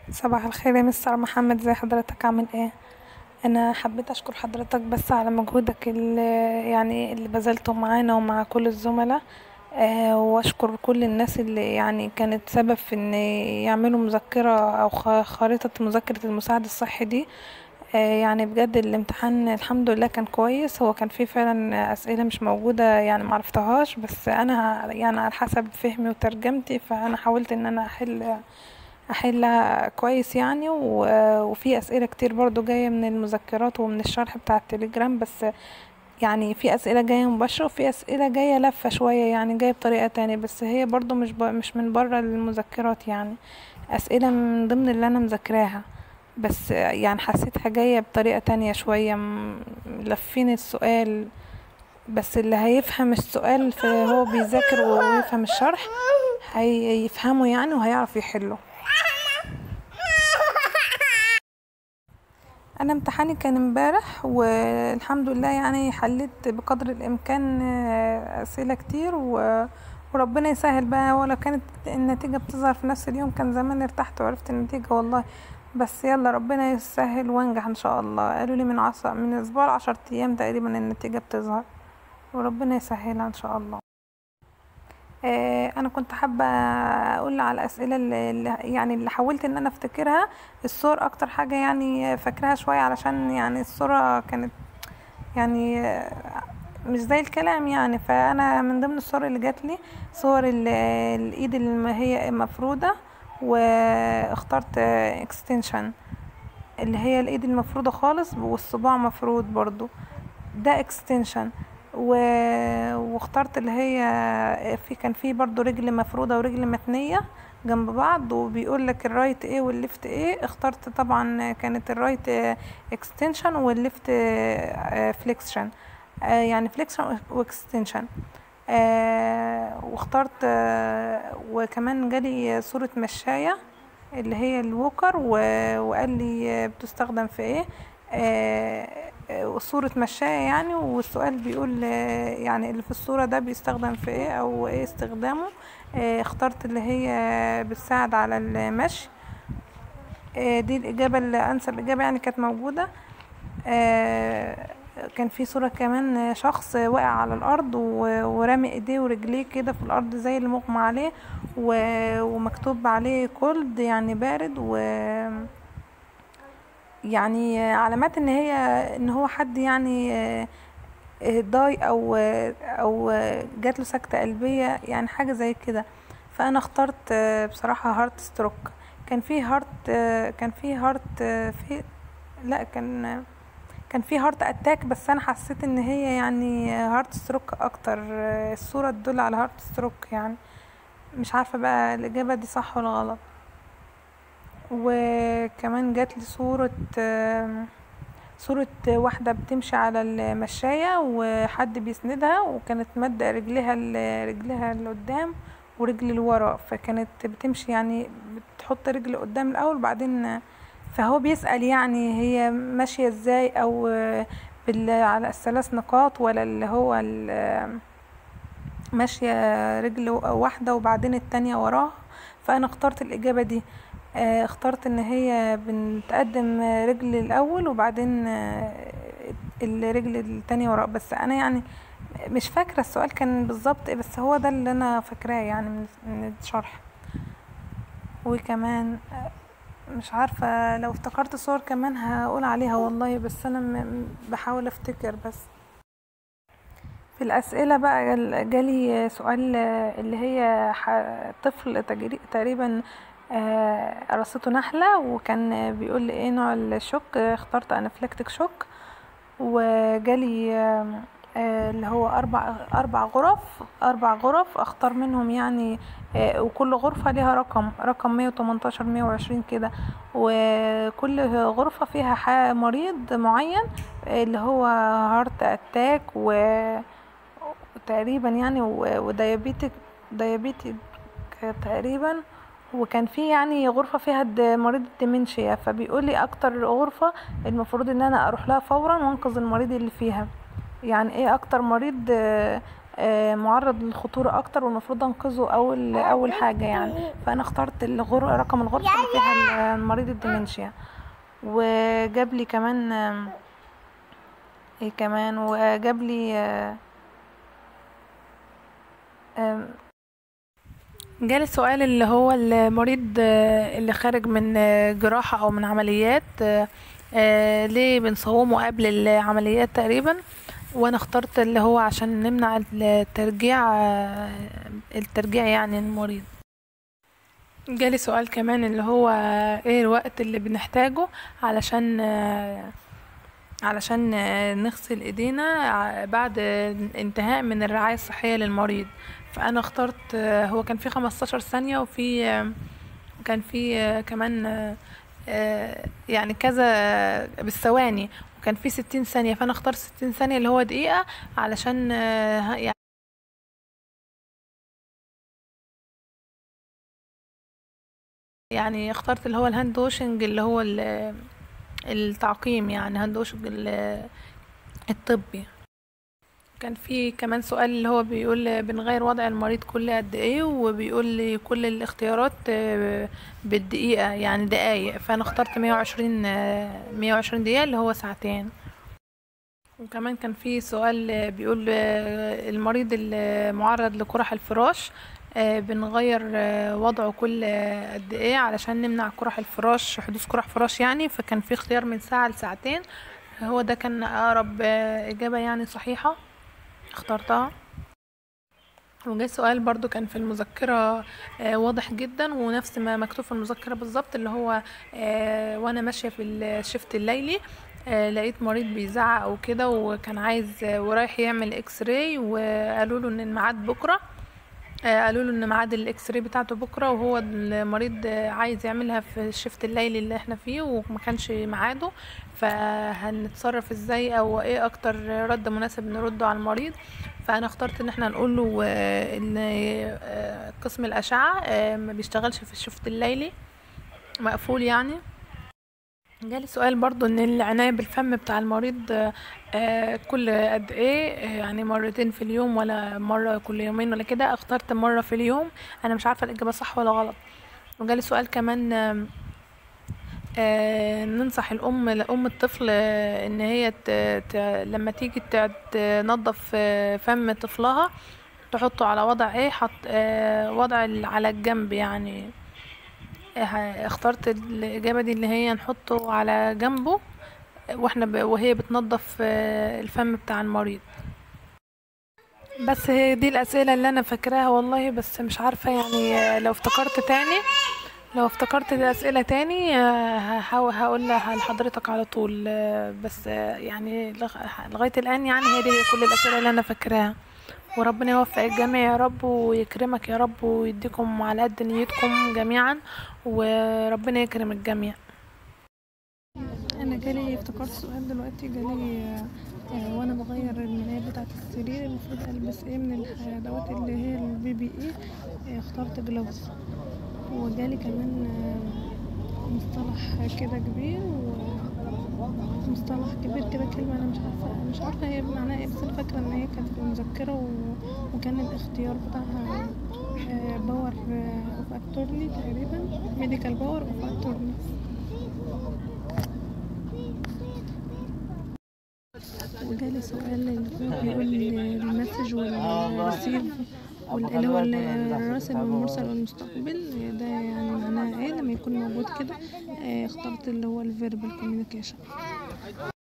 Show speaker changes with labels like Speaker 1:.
Speaker 1: صباح الخير يا مستر محمد ازي حضرتك عامل ايه انا حبيت اشكر حضرتك بس على مجهودك اللي يعني اللي بذلته معانا ومع كل الزملاء آه واشكر كل الناس اللي يعني كانت سبب في ان يعملوا مذكرة او خ- خريطة مذكرة المساعد الصحي دي آه يعني بجد الامتحان الحمد لله كان كويس هو كان فيه فعلا اسئلة مش موجودة يعني معرفتهاش بس انا يعني على حسب فهمي وترجمتي فانا حاولت ان انا احل احلها كويس يعني و- وفي اسئله كتير برضو جايه من المذكرات ومن الشرح بتاع التليجرام بس يعني في اسئله جايه مباشره وفي اسئله جايه لفه شويه يعني جايه بطريقه تانية بس هي برضو مش ب... مش من بره المذكرات يعني اسئله من ضمن اللي انا مذاكراها بس يعني حسيتها جايه بطريقه تانية شويه م- لفين السؤال بس اللي هيفهم السؤال فهو بيذاكر ويفهم الشرح هيفهمه يعني وهيعرف يحله انا امتحاني كان امبارح والحمد لله يعني حليت بقدر الامكان آه، اسئله كتير و... وربنا يسهل بقى ولو كانت النتيجه بتظهر في نفس اليوم كان زمان ارتحت وعرفت النتيجه والله بس يلا ربنا يسهل وانجح ان شاء الله قالوا لي من عصر من اسبوع لعشر ايام تقريبا النتيجه بتظهر وربنا يسهلها ان شاء الله آه، انا كنت حابه اقول على الاسئله اللي اللي- يعني اللي حاولت ان انا افتكرها الصور اكتر حاجه يعني فاكراها شويه علشان يعني الصوره كانت يعني آه، مش زي الكلام يعني فانا من ضمن الصور اللي جات لي صور ال- الايد اللي هي مفروده واخترت اكستنشن اللي هي الايد المفروده خالص والصباع مفرود برضو ده اكستنشن و... واخترت اللي هي في كان في برضو رجل مفرودة ورجل متنية جنب بعض وبيقول لك الرايت ايه والليفت ايه اخترت طبعا كانت الرايت اكستنشن والليفت فليكشن يعني فليكشن واكستنشن واخترت آه، وكمان جالي صورة مشاية اللي هي الووكر و- وقال لي بتستخدم في ايه آه، آه، صورة مشاية يعني والسؤال بيقول آه، يعني اللي في الصورة ده بيستخدم في ايه او ايه استخدامه آه، اخترت اللي هي بتساعد على المشي آه، دي الإجابة اللي أنسب إجابة يعني كانت موجودة آه، كان في صورة كمان شخص واقع على الأرض و- ورامي ايديه ورجليه كده في الأرض زي اللي مغمى عليه و- ومكتوب عليه كولد يعني بارد و يعني علامات ان هي ان هو حد يعني آه، آه، ضاي او آه، او آه، جات له سكتة قلبية يعني حاجة زي كده فانا اخترت آه، بصراحة هارت ستروك كان في هارت آه، كان في هارت آه، في لا كان كان في هارت اتاك بس انا حسيت ان هي يعني هارت ستروك اكتر آه، الصورة تدل على هارت ستروك يعني مش عارفة بقى الاجابة دي صح ولا غلط وكمان جات لي صورة آم، صورة واحدة بتمشي على المشاية وحد بيسندها وكانت مادة رجلها ال- رجلها لقدام ورجل لورا فكانت بتمشي يعني بتحط رجل قدام الأول وبعدين فهو بيسأل يعني هي ماشية ازاي أو بال على الثلاث نقاط ولا اللي هو ال- ماشية رجل واحدة وبعدين التانية وراها فأنا اخترت الإجابة دي آه، اخترت ان هي بنتقدم رجل الاول وبعدين آه، الرجل التانية وراء بس انا يعني مش فاكرة السؤال كان بالظبط ايه بس هو ده اللي انا فاكراه يعني من من الشرح وكمان آه، مش عارفة لو افتكرت صور كمان هقول عليها والله بس انا م- بحاول افتكر بس في الأسئلة بقى جال- جالي سؤال آه، اللي هي ح- طفل تجري- تقريبا آه، قرصته نحلة وكان بيقول لي ايه نوع الشوك اخترت انافلاكتيك شوك وجالي آم، آه، اللي هو أربع أربع غرف أربع غرف أختار منهم يعني آه، وكل غرفة ليها رقم رقم مية وتمنتاشر مية وعشرين كده وكل غرفة فيها ح- مريض معين آه، اللي هو هارت أتاك و تقريبا يعني و- وديابيتك ديابيتك تقريبا وكان في يعني غرفة فيها د- مريض الديمنشيا فبيقول لي اكتر غرفة المفروض ان انا اروح لها فورا وانقذ المريض اللي فيها يعني ايه اكتر مريض آه، آه، معرض للخطورة اكتر والمفروض انقذه اول اول حاجة يعني فانا اخترت الغر رقم الغرفة اللي فيها المريض الدمنشيا وجاب لي كمان آم، ايه كمان وجاب لي آه، آم، جالي سؤال اللي هو المريض آه، اللي خارج من آه، جراحة أو من عمليات آه، آه، ليه بنصومه قبل العمليات تقريبا وأنا اخترت اللي هو عشان نمنع الترجيع آه، الترجيع يعني المريض جالي سؤال كمان اللي هو ايه الوقت اللي بنحتاجه علشان آه، علشان آه، نغسل ايدينا ع- بعد انتهاء من الرعاية الصحية للمريض فانا اخترت آه، هو كان في 15 ثانية وفي آه، كان في آه، كمان آه، آه، يعني كذا بالثواني وكان في 60 ثانية فانا اخترت 60 ثانية اللي هو دقيقة علشان آه، يعني يعني اخترت اللي هو الهاند واشنج اللي هو ال- التعقيم يعني هاند واشنج ال- الطبي كان في كمان سؤال اللي هو بيقول بنغير وضع المريض كل قد ايه وبيقول لي كل الاختيارات آه، بالدقيقة يعني دقايق فانا اخترت 120 آه، 120 دقيقة اللي هو ساعتين وكمان كان في سؤال آه، بيقول آه، المريض المعرض لقرح الفراش آه، بنغير آه، وضعه كل آه، قد ايه علشان نمنع قرح الفراش حدوث قرح فراش يعني فكان في اختيار من ساعة لساعتين هو ده كان اقرب آه، اجابة يعني صحيحة اخترتها وجاي سؤال برضو كان في المذكرة آه، واضح جدا ونفس ما مكتوب في المذكرة بالظبط اللي هو آه، وانا ماشية في الشفت الليلي آه، لقيت مريض بيزعق او كده وكان عايز آه، ورايح يعمل اكس راي وقالوا له ان الميعاد بكره آه، قالوا له ان ميعاد الاكس راي بتاعته بكره وهو المريض آه، عايز يعملها في الشفت الليلي اللي احنا فيه وما كانش ميعاده فهنتصرف ازاي او ايه اكتر رد مناسب نرده على المريض فانا اخترت ان احنا نقول له آه، ان آه، قسم الاشعه آه، ما بيشتغلش في الشفت الليلي مقفول يعني جالي سؤال برضو ان العناية بالفم بتاع المريض آه، آه، كل قد ايه آه، يعني مرتين في اليوم ولا مرة كل يومين ولا كده اخترت مرة في اليوم انا مش عارفة الاجابة صح ولا غلط وجالي سؤال كمان آم، آه، ننصح الام لام الطفل آه، ان هي ت... ت... لما تيجي ت... تنظف آه، فم طفلها تحطه على وضع ايه حط آه، وضع ال- على الجنب يعني اه- اخترت الإجابة دي اللي هي نحطه على جنبه واحنا ب... وهي بتنظف آه، الفم بتاع المريض بس هي دي الأسئلة اللي أنا فاكراها والله بس مش عارفة يعني آه، لو افتكرت تاني لو افتكرت الأسئلة تاني آه، هحاول هقولها لحضرتك على طول آه، بس آه، يعني لغ- لغاية الآن يعني هي دي كل الأسئلة اللي أنا فاكراها وربنا يوفق الجميع يا رب ويكرمك يا رب ويديكم على قد نيتكم جميعا وربنا يكرم الجميع انا جالي افتكرت سؤال دلوقتي جالي آه، آه، وانا بغير الملاية بتاعة السرير المفروض البس ايه من الادوات اللي هي البي بي اي اخترت جلوفز وجالي كمان آه، مصطلح كده كبير ومصطلح كبير كده كلمة انا مش عارفة مش عارفة هي معناها ايه بس انا فاكرة ان هي كانت في المذكرة و- وكان الاختيار بتاعها باور اوف اتورني تقريبا ميديكال باور اوف اتورني وجالي سؤال اللي هو بيقول المسج والريسيف اللي هو الراسل والمرسل والمستقبل ده يعني معناه ايه لما يكون موجود كده آه، اخترت اللي هو الفيربال كوميونيكيشن